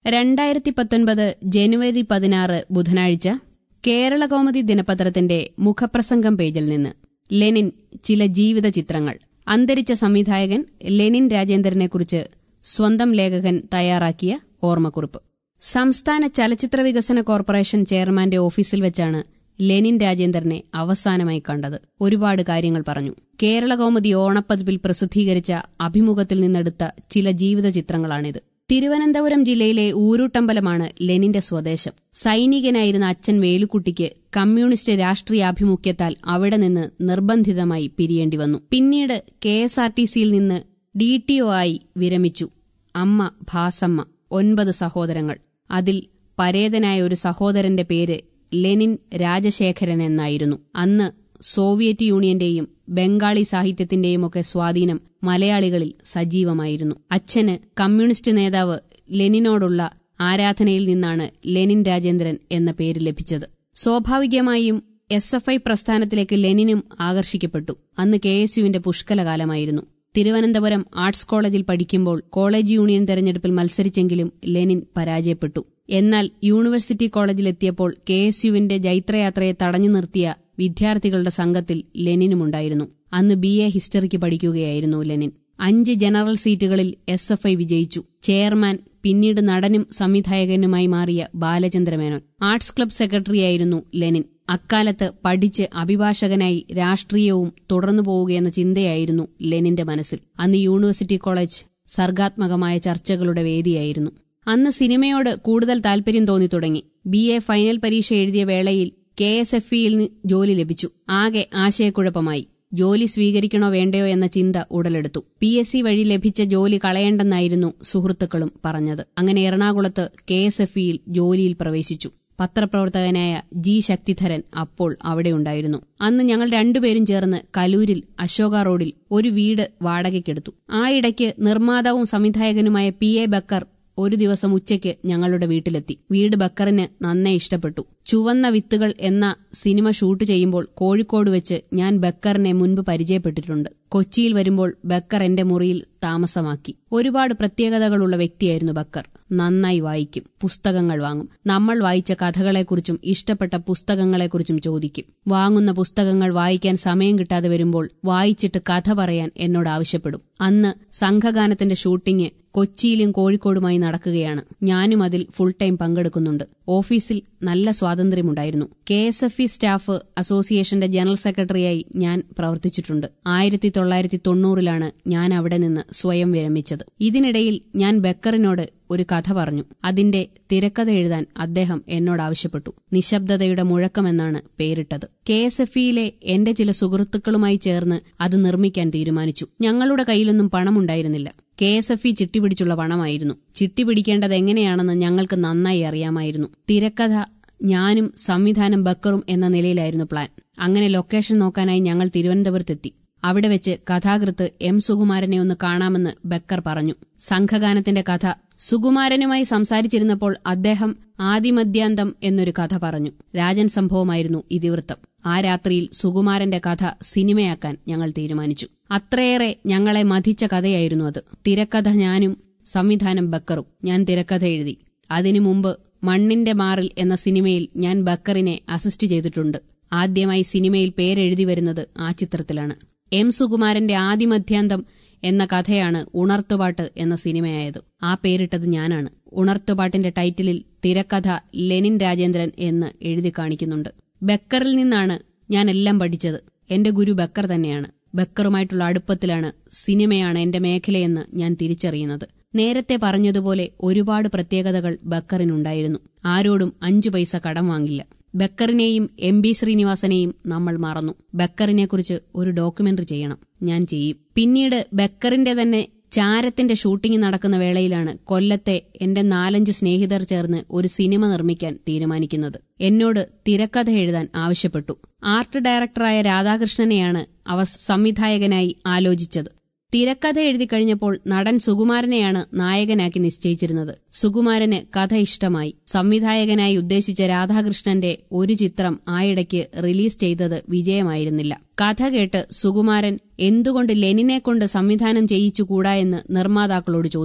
രണ്ടായിരത്തി പത്തൊൻപത് ജനുവരി പതിനാറ് ബുധനാഴ്ച കേരള കൗമുദി ദിനപത്രത്തിന്റെ മുഖപ്രസംഗം പേജിൽ നിന്ന് ലെനിൻ ചില ജീവിത ചിത്രങ്ങൾ അന്തരിച്ച സംവിധായകൻ ലെനിൻ രാജേന്ദ്രനെക്കുറിച്ച് സ്വന്തം ലേഖകൻ തയ്യാറാക്കിയ ഓർമ്മക്കുറിപ്പ് സംസ്ഥാന ചലച്ചിത്ര വികസന കോർപ്പറേഷൻ ചെയർമാന്റെ ഓഫീസിൽ വെച്ചാണ് ലെനിൻ രാജേന്ദ്രനെ അവസാനമായി കണ്ടത് ഒരുപാട് കാര്യങ്ങൾ പറഞ്ഞു കേരള കൗമുദി ഓണപ്പതിപ്പിൽ പ്രസിദ്ധീകരിച്ച അഭിമുഖത്തിൽ നിന്നെടുത്ത ചില ജീവിത ചിത്രങ്ങളാണിത് തിരുവനന്തപുരം ജില്ലയിലെ ഊരൂട്ടമ്പലമാണ് ലെനിന്റെ സ്വദേശം സൈനികനായിരുന്ന അച്ഛൻ വേലുക്കുട്ടിക്ക് കമ്മ്യൂണിസ്റ്റ് രാഷ്ട്രീയാഭിമുഖ്യത്താൽ അവിടെ നിന്ന് നിർബന്ധിതമായി പിരിയേണ്ടി വന്നു പിന്നീട് കെ എസ് ആർ ടി സിയിൽ നിന്ന് ഡി ടി ഒ ആയി വിരമിച്ചു അമ്മ ഭാസമ്മ ഒൻപത് സഹോദരങ്ങൾ അതിൽ പരേതനായ ഒരു സഹോദരന്റെ പേര് ലെനിൻ രാജശേഖരൻ എന്നായിരുന്നു അന്ന് സോവിയറ്റ് യൂണിയന്റെയും ബംഗാളി സാഹിത്യത്തിന്റെയുമൊക്കെ സ്വാധീനം മലയാളികളിൽ സജീവമായിരുന്നു അച്ഛന് കമ്മ്യൂണിസ്റ്റ് നേതാവ് ലെനിനോടുള്ള ആരാധനയിൽ നിന്നാണ് ലെനിൻ രാജേന്ദ്രൻ എന്ന പേര് ലഭിച്ചത് സ്വാഭാവികമായും എസ് എഫ് ഐ പ്രസ്ഥാനത്തിലേക്ക് ലെനിനും ആകർഷിക്കപ്പെട്ടു അന്ന് കെ എസ് യുവിന്റെ പുഷ്കലകാലമായിരുന്നു തിരുവനന്തപുരം ആർട്സ് കോളേജിൽ പഠിക്കുമ്പോൾ കോളേജ് യൂണിയൻ തെരഞ്ഞെടുപ്പിൽ മത്സരിച്ചെങ്കിലും ലെനിൻ പരാജയപ്പെട്ടു എന്നാൽ യൂണിവേഴ്സിറ്റി കോളേജിലെത്തിയപ്പോൾ കെ എസ് യുവിന്റെ ജൈത്രയാത്രയെ തടഞ്ഞു നിർത്തിയ വിദ്യാർത്ഥികളുടെ സംഘത്തിൽ ലെനിനുമുണ്ടായിരുന്നു അന്ന് ബി എ ഹിസ്റ്ററിക്ക് പഠിക്കുകയായിരുന്നു ലെനിൻ അഞ്ച് ജനറൽ സീറ്റുകളിൽ എസ് എഫ് ഐ വിജയിച്ചു ചെയർമാൻ പിന്നീട് നടനും സംവിധായകനുമായി മാറിയ ബാലചന്ദ്രമേനോൻ ആർട്സ് ക്ലബ് സെക്രട്ടറിയായിരുന്നു ലെനിൻ അക്കാലത്ത് പഠിച്ച് അഭിഭാഷകനായി രാഷ്ട്രീയവും തുടർന്നു പോവുകയെന്ന ചിന്തയായിരുന്നു ലെനിന്റെ മനസ്സിൽ അന്ന് യൂണിവേഴ്സിറ്റി കോളേജ് സർഗാത്മകമായ ചർച്ചകളുടെ വേദിയായിരുന്നു അന്ന് സിനിമയോട് കൂടുതൽ താൽപര്യം തോന്നി തുടങ്ങി ബി എ ഫൈനൽ പരീക്ഷ എഴുതിയ വേളയിൽ കെ എസ് എഫ് ഇയിൽ ജോലി ലഭിച്ചു ആകെ ആശയക്കുഴപ്പമായി ജോലി സ്വീകരിക്കണോ വേണ്ടയോ എന്ന ചിന്ത ഉടലെടുത്തു പി എസ് സി വഴി ലഭിച്ച ജോലി കളയേണ്ടെന്നായിരുന്നു സുഹൃത്തുക്കളും പറഞ്ഞത് അങ്ങനെ എറണാകുളത്ത് കെ എസ് എഫ് ഇയിൽ ജോലിയിൽ പ്രവേശിച്ചു പത്രപ്രവർത്തകനായ ജി ശക്തിധരൻ അപ്പോൾ അവിടെയുണ്ടായിരുന്നു അന്ന് ഞങ്ങൾ രണ്ടുപേരും ചേർന്ന് കലൂരിൽ അശോക റോഡിൽ ഒരു വീട് വാടകയ്ക്കെടുത്തു ആ ഇടയ്ക്ക് നിർമ്മാതാവും സംവിധായകനുമായ പി എ ബക്കർ ഒരു ദിവസം ഉച്ചയ്ക്ക് ഞങ്ങളുടെ വീട്ടിലെത്തി വീട് ബക്കറിന് നന്നേ ഇഷ്ടപ്പെട്ടു ചുവന്ന വിത്തുകൾ എന്ന സിനിമ ഷൂട്ട് ചെയ്യുമ്പോൾ കോഴിക്കോട് വെച്ച് ഞാൻ ബക്കറിനെ മുൻപ് പരിചയപ്പെട്ടിട്ടുണ്ട് കൊച്ചിയിൽ വരുമ്പോൾ ബക്കർ എന്റെ മുറിയിൽ താമസമാക്കി ഒരുപാട് പ്രത്യേകതകളുള്ള വ്യക്തിയായിരുന്നു ബക്കർ നന്നായി വായിക്കും പുസ്തകങ്ങൾ വാങ്ങും നമ്മൾ വായിച്ച കഥകളെക്കുറിച്ചും ഇഷ്ടപ്പെട്ട പുസ്തകങ്ങളെക്കുറിച്ചും ചോദിക്കും വാങ്ങുന്ന പുസ്തകങ്ങൾ വായിക്കാൻ സമയം കിട്ടാതെ വരുമ്പോൾ വായിച്ചിട്ട് കഥ പറയാൻ എന്നോട് ആവശ്യപ്പെടും അന്ന് സംഘഗാനത്തിന്റെ ഷൂട്ടിംഗ് കൊച്ചിയിലും കോഴിക്കോടുമായി നടക്കുകയാണ് ഞാനും അതിൽ ഫുൾ ടൈം പങ്കെടുക്കുന്നുണ്ട് ഓഫീസിൽ നല്ല സ്വാതന്ത്ര്യമുണ്ടായിരുന്നു K S F E staff അസോസിയേഷന്റെ ജനറൽ സെക്രട്ടറിയായി ഞാൻ പ്രവർത്തിച്ചിട്ടുണ്ട് ആയിരത്തി തൊള്ളായിരത്തി തൊണ്ണൂറിലാണ് ഞാൻ അവിടെ നിന്ന് സ്വയം വിരമിച്ചത് ഇതിനിടയിൽ ഞാൻ ബക്കറിനോട് ഒരു കഥ പറഞ്ഞു അതിന്റെ തിരക്കഥ എഴുതാൻ അദ്ദേഹം എന്നോട് ആവശ്യപ്പെട്ടു നിശബ്ദതയുടെ മുഴക്കമെന്നാണ് പേരിട്ടത് കെ എസ് എഫ് ഇയിലെ എന്റെ ചില സുഹൃത്തുക്കളുമായി ചേർന്ന് അത് നിർമ്മിക്കാൻ തീരുമാനിച്ചു ഞങ്ങളുടെ കയ്യിലൊന്നും പണമുണ്ടായിരുന്നില്ല കെ എസ് എഫ് ഇ ചിട്ടി പിടിച്ചുള്ള പണമായിരുന്നു ചിട്ടി പിടിക്കേണ്ടത് എങ്ങനെയാണെന്ന് ഞങ്ങൾക്ക് നന്നായി അറിയാമായിരുന്നു തിരക്കഥ ഞാനും സംവിധാനം ബക്കറും എന്ന നിലയിലായിരുന്നു പ്ലാൻ അങ്ങനെ ലൊക്കേഷൻ നോക്കാനായി ഞങ്ങൾ തിരുവനന്തപുരത്തെത്തി അവിടെ വെച്ച് കഥാകൃത്ത് എം സുകുമാരനെ ഒന്ന് കാണാമെന്ന് ബക്കർ പറഞ്ഞു സംഘഗാനത്തിന്റെ കഥ സുകുമാരനുമായി സംസാരിച്ചിരുന്നപ്പോൾ അദ്ദേഹം ആദിമദ്യാന്തം എന്നൊരു കഥ പറഞ്ഞു രാജൻ സംഭവമായിരുന്നു ഇതിവൃത്തം ആ രാത്രിയിൽ സുകുമാരന്റെ കഥ സിനിമയാക്കാൻ ഞങ്ങൾ തീരുമാനിച്ചു അത്രയേറെ ഞങ്ങളെ മതിച്ച കഥയായിരുന്നു അത് തിരക്കഥ ഞാനും സംവിധാനം ബക്കറും ഞാൻ തിരക്കഥ എഴുതി അതിനു മുമ്പ് മണ്ണിന്റെ മാറിൽ എന്ന സിനിമയിൽ ഞാൻ ബക്കറിനെ അസിസ്റ്റ് ചെയ്തിട്ടുണ്ട് ആദ്യമായി സിനിമയിൽ പേരെഴുതി വരുന്നത് ആ ചിത്രത്തിലാണ് എം സുകുമാരന്റെ ആദിമധ്യാന്തം എന്ന കഥയാണ് ഉണർത്തുപാട്ട് എന്ന സിനിമയായത് ആ പേരിട്ടത് ഞാനാണ് ഉണർത്തുപാട്ടിന്റെ ടൈറ്റിലിൽ തിരക്കഥ ലെനിൻ രാജേന്ദ്രൻ എന്ന് എഴുതി കാണിക്കുന്നുണ്ട് ബക്കറിൽ നിന്നാണ് ഞാൻ എല്ലാം പഠിച്ചത് എന്റെ ഗുരു ബക്കർ തന്നെയാണ് ബക്കറുമായിട്ടുള്ള അടുപ്പത്തിലാണ് സിനിമയാണ് എന്റെ മേഖലയെന്ന് ഞാൻ തിരിച്ചറിയുന്നത് നേരത്തെ പറഞ്ഞതുപോലെ ഒരുപാട് പ്രത്യേകതകൾ ബക്കറിനുണ്ടായിരുന്നു ആരോടും അഞ്ചു പൈസ കടം വാങ്ങില്ല ബക്കറിനെയും എം ബി ശ്രീനിവാസനെയും നമ്മൾ മറന്നു ബക്കറിനെക്കുറിച്ച് ഒരു ഡോക്യുമെന്ററി ചെയ്യണം ഞാൻ ചെയ്യും പിന്നീട് ബക്കറിന്റെ തന്നെ ചാരത്തിന്റെ ഷൂട്ടിംഗ് നടക്കുന്ന വേളയിലാണ് കൊല്ലത്തെ എന്റെ നാലഞ്ച് സ്നേഹിതർ ചേർന്ന് ഒരു സിനിമ നിർമ്മിക്കാൻ തീരുമാനിക്കുന്നത് എന്നോട് തിരക്കഥ എഴുതാൻ ആവശ്യപ്പെട്ടു ആർട്ട് ഡയറക്ടറായ രാധാകൃഷ്ണനെയാണ് അവർ സംവിധായകനായി ആലോചിച്ചത് തിരക്കഥ എഴുതി കഴിഞ്ഞപ്പോൾ നടൻ സുകുമാരനെയാണ് നായകനാക്കി നിശ്ചയിച്ചിരുന്നത് സുകുമാരന് കഥ ഇഷ്ടമായി സംവിധായകനായി ഉദ്ദേശിച്ച രാധാകൃഷ്ണന്റെ ഒരു ചിത്രം ആയിടയ്ക്ക് റിലീസ് ചെയ്തത് വിജയമായിരുന്നില്ല കഥ കേട്ട് സുകുമാരൻ എന്തുകൊണ്ട് ലെനിനെ കൊണ്ട് സംവിധാനം ചെയ്യിച്ചുകൂടാ എന്ന് നിർമ്മാതാക്കളോട് ചോദിച്ചു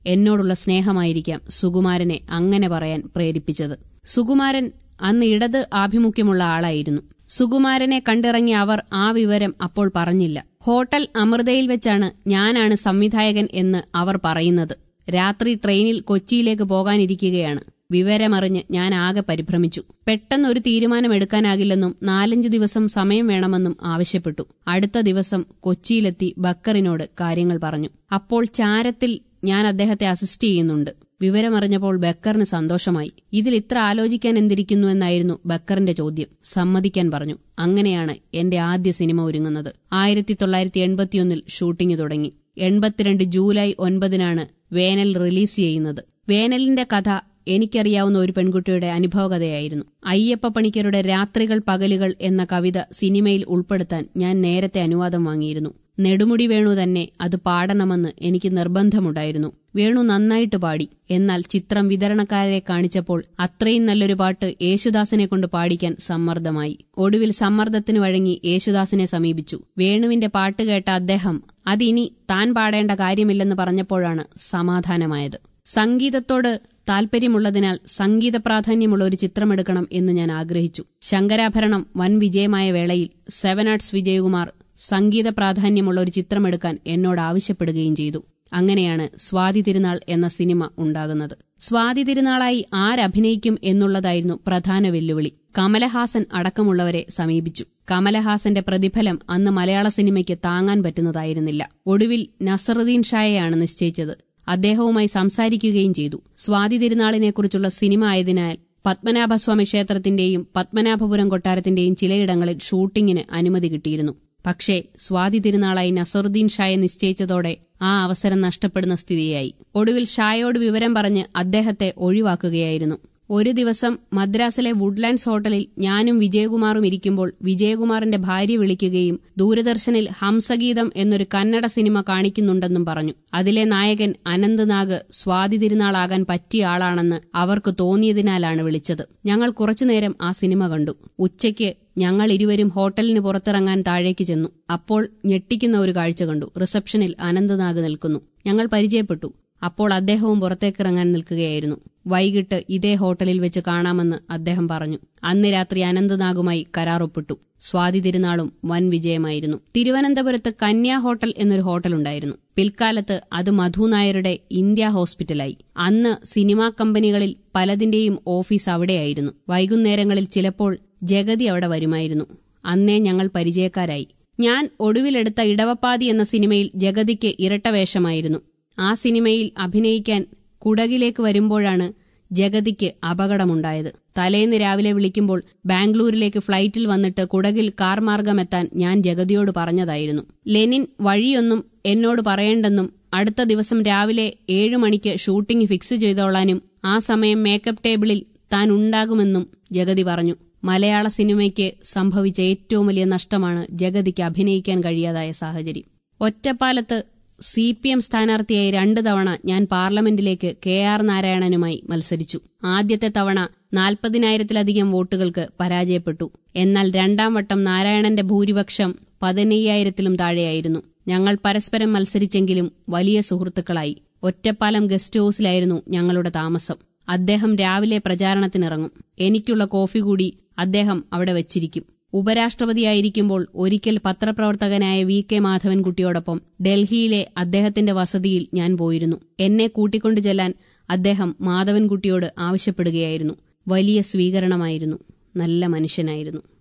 എന്നോടുള്ള സ്നേഹമായിരിക്കാം സുകുമാരനെ അങ്ങനെ പറയാൻ പ്രേരിപ്പിച്ചത് സുകുമാരൻ അന്ന് ഇടത് ആഭിമുഖ്യമുള്ള ആളായിരുന്നു സുകുമാരനെ കണ്ടിറങ്ങിയ അവർ ആ വിവരം അപ്പോൾ പറഞ്ഞില്ല ഹോട്ടൽ അമൃതയിൽ വെച്ചാണ് ഞാനാണ് സംവിധായകൻ എന്ന് അവർ പറയുന്നത് രാത്രി ട്രെയിനിൽ കൊച്ചിയിലേക്ക് പോകാനിരിക്കുകയാണ് വിവരമറിഞ്ഞ് ഞാൻ ആകെ പരിഭ്രമിച്ചു പെട്ടെന്ന് ഒരു തീരുമാനമെടുക്കാനാകില്ലെന്നും നാലഞ്ച് ദിവസം സമയം വേണമെന്നും ആവശ്യപ്പെട്ടു അടുത്ത ദിവസം കൊച്ചിയിലെത്തി ബക്കറിനോട് കാര്യങ്ങൾ പറഞ്ഞു അപ്പോൾ ചാരത്തിൽ ഞാൻ അദ്ദേഹത്തെ അസിസ്റ്റ് ചെയ്യുന്നുണ്ട് വിവരമറിഞ്ഞപ്പോൾ ബക്കറിന് സന്തോഷമായി ഇതിൽ ഇത്ര ആലോചിക്കാൻ എന്തിരിക്കുന്നുവെന്നായിരുന്നു ബക്കറിന്റെ ചോദ്യം സമ്മതിക്കാൻ പറഞ്ഞു അങ്ങനെയാണ് എന്റെ ആദ്യ സിനിമ ഒരുങ്ങുന്നത് ആയിരത്തി തൊള്ളായിരത്തി എൺപത്തിയൊന്നിൽ ഷൂട്ടിംഗ് തുടങ്ങി എൺപത്തിരണ്ട് ജൂലൈ ഒൻപതിനാണ് വേനൽ റിലീസ് ചെയ്യുന്നത് വേനലിന്റെ കഥ എനിക്കറിയാവുന്ന ഒരു പെൺകുട്ടിയുടെ അനുഭവകഥയായിരുന്നു അയ്യപ്പ പണിക്കരുടെ രാത്രികൾ പകലുകൾ എന്ന കവിത സിനിമയിൽ ഉൾപ്പെടുത്താൻ ഞാൻ നേരത്തെ അനുവാദം വാങ്ങിയിരുന്നു നെടുമുടി വേണു തന്നെ അത് പാടണമെന്ന് എനിക്ക് നിർബന്ധമുണ്ടായിരുന്നു വേണു നന്നായിട്ട് പാടി എന്നാൽ ചിത്രം വിതരണക്കാരെ കാണിച്ചപ്പോൾ അത്രയും നല്ലൊരു പാട്ട് യേശുദാസിനെ കൊണ്ട് പാടിക്കാൻ സമ്മർദ്ദമായി ഒടുവിൽ സമ്മർദ്ദത്തിന് വഴങ്ങി യേശുദാസിനെ സമീപിച്ചു വേണുവിന്റെ പാട്ട് കേട്ട അദ്ദേഹം അതിനി താൻ പാടേണ്ട കാര്യമില്ലെന്ന് പറഞ്ഞപ്പോഴാണ് സമാധാനമായത് സംഗീതത്തോട് താൽപര്യമുള്ളതിനാൽ സംഗീത പ്രാധാന്യമുള്ള ഒരു ചിത്രമെടുക്കണം എന്ന് ഞാൻ ആഗ്രഹിച്ചു ശങ്കരാഭരണം വൻ വിജയമായ വേളയിൽ സെവൻ ആർട്സ് വിജയകുമാർ സംഗീത പ്രാധാന്യമുള്ള ഒരു ചിത്രമെടുക്കാൻ എന്നോട് ആവശ്യപ്പെടുകയും ചെയ്തു അങ്ങനെയാണ് സ്വാതി തിരുനാൾ എന്ന സിനിമ ഉണ്ടാകുന്നത് സ്വാതി തിരുനാളായി ആരഭിനയിക്കും എന്നുള്ളതായിരുന്നു പ്രധാന വെല്ലുവിളി കമലഹാസൻ അടക്കമുള്ളവരെ സമീപിച്ചു കമലഹാസന്റെ പ്രതിഫലം അന്ന് മലയാള സിനിമയ്ക്ക് താങ്ങാൻ പറ്റുന്നതായിരുന്നില്ല ഒടുവിൽ നസറുദ്ദീൻ ഷായെയാണ് നിശ്ചയിച്ചത് അദ്ദേഹവുമായി സംസാരിക്കുകയും ചെയ്തു സ്വാതി തിരുനാളിനെക്കുറിച്ചുള്ള സിനിമ ആയതിനാൽ പത്മനാഭസ്വാമി ക്ഷേത്രത്തിന്റെയും പത്മനാഭപുരം കൊട്ടാരത്തിന്റെയും ചിലയിടങ്ങളിൽ ഷൂട്ടിങ്ങിന് അനുമതി കിട്ടിയിരുന്നു പക്ഷേ സ്വാതി തിരുനാളായി നസറുദ്ദീൻ ഷായെ നിശ്ചയിച്ചതോടെ ആ അവസരം നഷ്ടപ്പെടുന്ന സ്ഥിതിയായി ഒടുവിൽ ഷായോട് വിവരം പറഞ്ഞ് അദ്ദേഹത്തെ ഒഴിവാക്കുകയായിരുന്നു ഒരു ദിവസം മദ്രാസിലെ വുഡ്ലാൻഡ്സ് ഹോട്ടലിൽ ഞാനും വിജയകുമാറും ഇരിക്കുമ്പോൾ വിജയകുമാറിന്റെ ഭാര്യ വിളിക്കുകയും ദൂരദർശനിൽ ഹംസഗീതം എന്നൊരു കന്നഡ സിനിമ കാണിക്കുന്നുണ്ടെന്നും പറഞ്ഞു അതിലെ നായകൻ അനന്ത്നാഗ് സ്വാതി തിരുനാളാകാൻ പറ്റിയ ആളാണെന്ന് അവർക്ക് തോന്നിയതിനാലാണ് വിളിച്ചത് ഞങ്ങൾ കുറച്ചുനേരം ആ സിനിമ കണ്ടു ഉച്ചയ്ക്ക് ഞങ്ങൾ ഇരുവരും ഹോട്ടലിന് പുറത്തിറങ്ങാൻ താഴേക്ക് ചെന്നു അപ്പോൾ ഞെട്ടിക്കുന്ന ഒരു കാഴ്ച കണ്ടു റിസപ്ഷനിൽ അനന്തനാഗ് നിൽക്കുന്നു ഞങ്ങൾ പരിചയപ്പെട്ടു അപ്പോൾ അദ്ദേഹവും പുറത്തേക്കിറങ്ങാൻ നിൽക്കുകയായിരുന്നു വൈകിട്ട് ഇതേ ഹോട്ടലിൽ വെച്ച് കാണാമെന്ന് അദ്ദേഹം പറഞ്ഞു അന്ന് രാത്രി അനന്തനാഗുമായി കരാറൊപ്പിട്ടു സ്വാതി തിരുനാളും വൻ വിജയമായിരുന്നു തിരുവനന്തപുരത്ത് കന്യാ ഹോട്ടൽ എന്നൊരു ഹോട്ടലുണ്ടായിരുന്നു പിൽക്കാലത്ത് അത് മധു നായരുടെ ഇന്ത്യ ഹോസ്പിറ്റലായി അന്ന് സിനിമാ കമ്പനികളിൽ പലതിന്റെയും ഓഫീസ് അവിടെയായിരുന്നു വൈകുന്നേരങ്ങളിൽ ചിലപ്പോൾ ജഗതി അവിടെ വരുമായിരുന്നു അന്നേ ഞങ്ങൾ പരിചയക്കാരായി ഞാൻ ഒടുവിലെടുത്ത ഇടവപ്പാതി എന്ന സിനിമയിൽ ജഗതിക്ക് ഇരട്ടവേഷമായിരുന്നു ആ സിനിമയിൽ അഭിനയിക്കാൻ കുടകിലേക്ക് വരുമ്പോഴാണ് ജഗതിക്ക് അപകടമുണ്ടായത് തലേന്ന് രാവിലെ വിളിക്കുമ്പോൾ ബാംഗ്ലൂരിലേക്ക് ഫ്ലൈറ്റിൽ വന്നിട്ട് കുടകിൽ കാർ മാർഗമെത്താൻ ഞാൻ ജഗതിയോട് പറഞ്ഞതായിരുന്നു ലെനിൻ വഴിയൊന്നും എന്നോട് പറയേണ്ടെന്നും അടുത്ത ദിവസം രാവിലെ ഏഴു മണിക്ക് ഷൂട്ടിംഗ് ഫിക്സ് ചെയ്തോളാനും ആ സമയം മേക്കപ്പ് ടേബിളിൽ താൻ ഉണ്ടാകുമെന്നും ജഗതി പറഞ്ഞു മലയാള സിനിമയ്ക്ക് സംഭവിച്ച ഏറ്റവും വലിയ നഷ്ടമാണ് ജഗതിക്ക് അഭിനയിക്കാൻ കഴിയാതായ സാഹചര്യം ഒറ്റപ്പാലത്ത് സി പി എം സ്ഥാനാർത്ഥിയായി രണ്ടു തവണ ഞാൻ പാർലമെന്റിലേക്ക് കെ ആർ നാരായണനുമായി മത്സരിച്ചു ആദ്യത്തെ തവണ നാൽപ്പതിനായിരത്തിലധികം വോട്ടുകൾക്ക് പരാജയപ്പെട്ടു എന്നാൽ രണ്ടാം വട്ടം നാരായണന്റെ ഭൂരിപക്ഷം പതിനയ്യായിരത്തിലും താഴെയായിരുന്നു ഞങ്ങൾ പരസ്പരം മത്സരിച്ചെങ്കിലും വലിയ സുഹൃത്തുക്കളായി ഒറ്റപ്പാലം ഗസ്റ്റ് ഹൌസിലായിരുന്നു ഞങ്ങളുടെ താമസം അദ്ദേഹം രാവിലെ പ്രചാരണത്തിനിറങ്ങും എനിക്കുള്ള കോഫി കൂടി അദ്ദേഹം അവിടെ വച്ചിരിക്കും ഉപരാഷ്ട്രപതിയായിരിക്കുമ്പോൾ ഒരിക്കൽ പത്രപ്രവർത്തകനായ വി കെ മാധവൻകുട്ടിയോടൊപ്പം ഡൽഹിയിലെ അദ്ദേഹത്തിന്റെ വസതിയിൽ ഞാൻ പോയിരുന്നു എന്നെ കൂട്ടിക്കൊണ്ടു ചെല്ലാൻ അദ്ദേഹം മാധവൻകുട്ടിയോട് ആവശ്യപ്പെടുകയായിരുന്നു വലിയ സ്വീകരണമായിരുന്നു നല്ല മനുഷ്യനായിരുന്നു